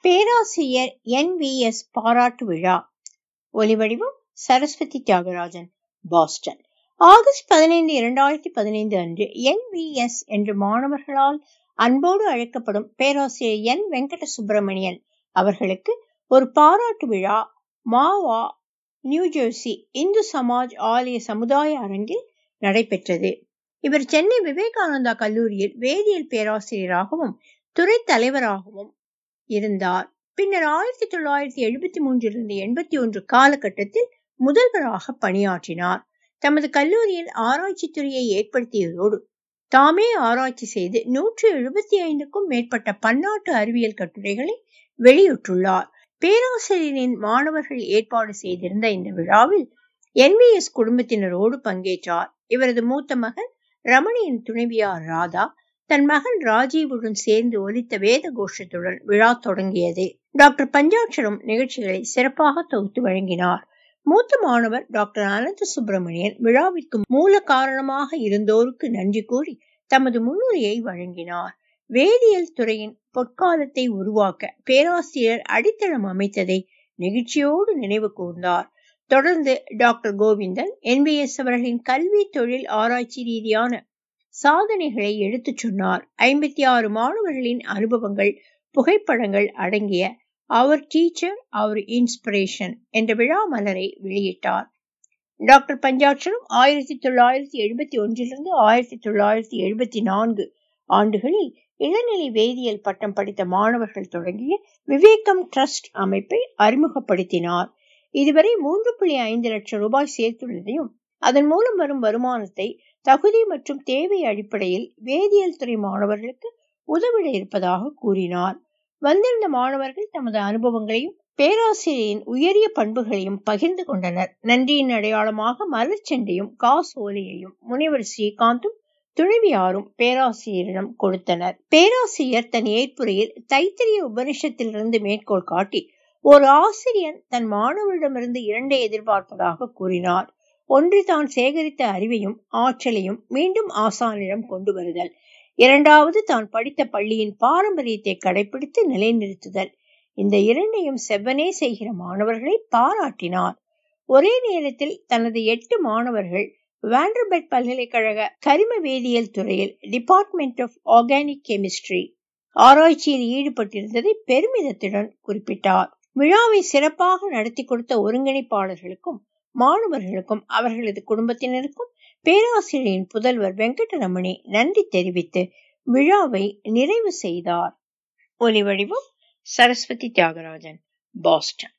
பேராசிரியர் N V S பாராட்டு விழா ஒலிவடிவம் சரஸ்வதி தியாகராஜன் பாஸ்டன் ஆகஸ்ட் பதினைந்து இரண்டாயிரத்தி பதினைந்து அன்று என் வி எஸ் என்று மாணவர்களால் அன்போடு அழைக்கப்படும் பேராசிரியர் என் வெங்கட சுப்பிரமணியன் அவர்களுக்கு ஒரு பாராட்டு விழா மாவா நியூஜெர்சி இந்து சமாஜ் ஆலய சமுதாய அரங்கில் நடைபெற்றது இவர் சென்னை விவேகானந்தா கல்லூரியில் வேதியியல் பேராசிரியராகவும் துறை தலைவராகவும் இருந்தார் பின்னர் ஆயிரத்தி தொள்ளாயிரத்தி எழுபத்தி மூன்றிலிருந்து எண்பத்தி ஒன்று காலகட்டத்தில் முதல்வராக பணியாற்றினார் தமது கல்லூரியில் ஆராய்ச்சி துறையை ஏற்படுத்தியதோடு தாமே ஆராய்ச்சி செய்து நூற்றி எழுபத்தி ஐந்துக்கும் மேற்பட்ட பன்னாட்டு அறிவியல் கட்டுரைகளை வெளியிட்டுள்ளார் பேராசிரியரின் மாணவர்கள் ஏற்பாடு செய்திருந்த இந்த விழாவில் என்விஎஸ் குடும்பத்தினரோடு பங்கேற்றார் இவரது மூத்த மகன் ரமணியின் துணைவியார் ராதா தன் மகன் ராஜீவுடன் சேர்ந்து ஒலித்த வேத கோஷத்துடன் விழா தொடங்கியது டாக்டர் பஞ்சாட்சரம் நிகழ்ச்சிகளை சிறப்பாக தொகுத்து வழங்கினார் மூத்த மாணவர் டாக்டர் அனந்த சுப்பிரமணியன் விழாவிற்கு மூல காரணமாக இருந்தோருக்கு நன்றி கூறி தமது முன்னுரையை வழங்கினார் வேதியியல் துறையின் பொற்காலத்தை உருவாக்க பேராசிரியர் அடித்தளம் அமைத்ததை நெகிழ்ச்சியோடு நினைவு கூர்ந்தார் தொடர்ந்து டாக்டர் கோவிந்தன் என்பிஎஸ் அவர்களின் கல்வி தொழில் ஆராய்ச்சி ரீதியான சாதனைகளை எடுத்துச் சொன்னார் ஐம்பத்தி ஆறு மாணவர்களின் அனுபவங்கள் புகைப்படங்கள் அடங்கிய அவர் டீச்சர் அவர் இன்ஸ்பிரேஷன் என்ற விழா மலரை வெளியிட்டார் டாக்டர் பஞ்சாட்சரம் ஆயிரத்தி தொள்ளாயிரத்தி எழுபத்தி ஒன்றிலிருந்து ஆயிரத்தி தொள்ளாயிரத்தி எழுபத்தி நான்கு ஆண்டுகளில் இளநிலை வேதியியல் பட்டம் படித்த மாணவர்கள் தொடங்கிய விவேகம் ட்ரஸ்ட் அமைப்பை அறிமுகப்படுத்தினார் இதுவரை மூன்று புள்ளி ஐந்து லட்சம் ரூபாய் சேர்த்துள்ளதையும் அதன் மூலம் வரும் வருமானத்தை தகுதி மற்றும் தேவை அடிப்படையில் வேதியியல் துறை மாணவர்களுக்கு உதவிட இருப்பதாக கூறினார் வந்திருந்த மாணவர்கள் தமது அனுபவங்களையும் பேராசிரியரின் உயரிய பண்புகளையும் பகிர்ந்து கொண்டனர் நன்றியின் அடையாளமாக மலர்ச்செண்டையும் காசோலையையும் முனைவர் ஸ்ரீகாந்தும் துணைவியாரும் பேராசிரியரிடம் கொடுத்தனர் பேராசிரியர் தன் ஏற்புரையில் தைத்திரிய உபனிஷத்திலிருந்து மேற்கோள் காட்டி ஒரு ஆசிரியர் தன் மாணவரிடமிருந்து இரண்டை எதிர்பார்ப்பதாக கூறினார் ஒன்று தான் சேகரித்த அறிவையும் ஆற்றலையும் மீண்டும் ஆசானிடம் கொண்டு வருதல் இரண்டாவது தான் படித்த பள்ளியின் பாரம்பரியத்தை கடைபிடித்து நிலைநிறுத்துதல் இந்த இரண்டையும் செவ்வனே செய்கிற மாணவர்களை பாராட்டினார் ஒரே நேரத்தில் தனது எட்டு மாணவர்கள் வேண்டர்பெட் பல்கலைக்கழக கரிம வேதியியல் துறையில் டிபார்ட்மெண்ட் ஆஃப் ஆர்கானிக் கெமிஸ்ட்ரி ஆராய்ச்சியில் ஈடுபட்டிருந்ததை பெருமிதத்துடன் குறிப்பிட்டார் விழாவை சிறப்பாக நடத்தி கொடுத்த ஒருங்கிணைப்பாளர்களுக்கும் மாணவர்களுக்கும் அவர்களது குடும்பத்தினருக்கும் பேராசிரியரின் புதல்வர் வெங்கடரமணி நன்றி தெரிவித்து விழாவை நிறைவு செய்தார் ஒலி வடிவம் சரஸ்வதி தியாகராஜன் பாஸ்டன்